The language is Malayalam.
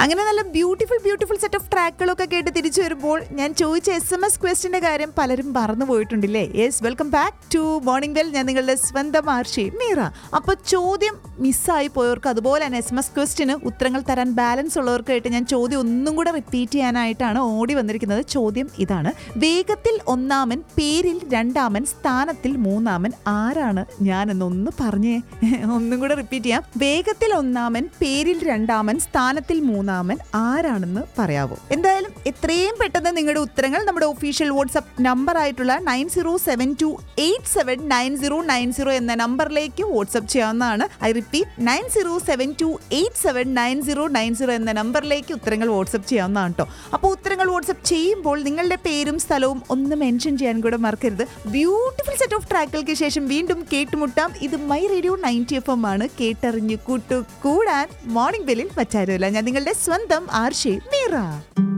അങ്ങനെ നല്ല ബ്യൂട്ടിഫുൾ ബ്യൂട്ടിഫുൾ സെറ്റ് ഓഫ് ട്രാക്കുകളൊക്കെ കേട്ട് തിരിച്ചു വരുമ്പോൾ ഞാൻ ചോദിച്ച എസ് എം എസ് ക്വസ്റ്റിന്റെ കാര്യം പലരും മറന്നു പോയിട്ടുണ്ടല്ലേ yes welcome back to morning well ഞാൻ നിങ്ങളുടെ സ്വന്തം ആർഷി മീറ അപ്പൊ ചോദ്യം മിസ്സായി പോയവർക്ക് അതുപോലെ തന്നെ എസ് എം എസ് ക്വസ്റ്റിന് ഉത്തരങ്ങൾ തരാൻ ബാലൻസ് ഉള്ളവർക്കായിട്ട് ഞാൻ ചോദ്യം ഒന്നും കൂടെ റിപ്പീറ്റ് ചെയ്യാനായിട്ടാണ് ഓടി വന്നിരിക്കുന്നത് ചോദ്യം ഇതാണ് വേഗത്തിൽ ഒന്നാമൻ പേരിൽ രണ്ടാമൻ സ്ഥാനത്തിൽ മൂന്നാമൻ ആരാണ് ഞാൻ എന്നൊന്ന് പറഞ്ഞേ ഒന്നും കൂടെ റിപ്പീറ്റ് ചെയ്യാം വേഗത്തിൽ ഒന്നാമൻ പേരിൽ രണ്ടാമൻ സ്ഥാനത്തിൽ മൂന്നാമൻ ആരാണെന്ന് പറയാവോ എന്തായാലും എത്രയും പെട്ടെന്ന് നിങ്ങളുടെ ഉത്തരങ്ങൾ നമ്മുടെ ഒഫീഷ്യൽ വാട്സ്ആപ്പ് നമ്പർ ആയിട്ടുള്ള nine zero seven two eight seven nine zero nine zero എന്ന നമ്പറിലേക്ക് വാട്സ്ആപ്പ് ചെയ്യാവുന്നതാണ് I repeat nine zero seven two eight seven nine zero nine zero എന്ന നമ്പറിലേക്ക് ഉത്തരങ്ങൾ വാട്സ്ആപ്പ് ചെയ്യാവുന്നതാണ് കേട്ടോ അപ്പോൾ ഉത്തരങ്ങൾ വാട്സ്ആപ്പ് ചെയ്യുമ്പോൾ നിങ്ങളുടെ പേരും സ്ഥലവും ഒന്ന് മെൻഷൻ ചെയ്യാൻ കൂടെ മറക്കരുത് ബ്യൂട്ടിഫുൾ സെറ്റ് ഓഫ് ട്രാക്കുകൾക്ക് ശേഷം വീണ്ടും കേട്ടുമുട്ടാം ഇത് my radio ninety F M ആണ് കേട്ടറിഞ്ഞു കൂട്ടു കൂടാൻ മോർണിംഗ് ബെല്ലിൽ പറ്റാരുമല്ല ഞാൻ നിങ്ങളുടെ സ്വന്തം ആർഷേ മീറ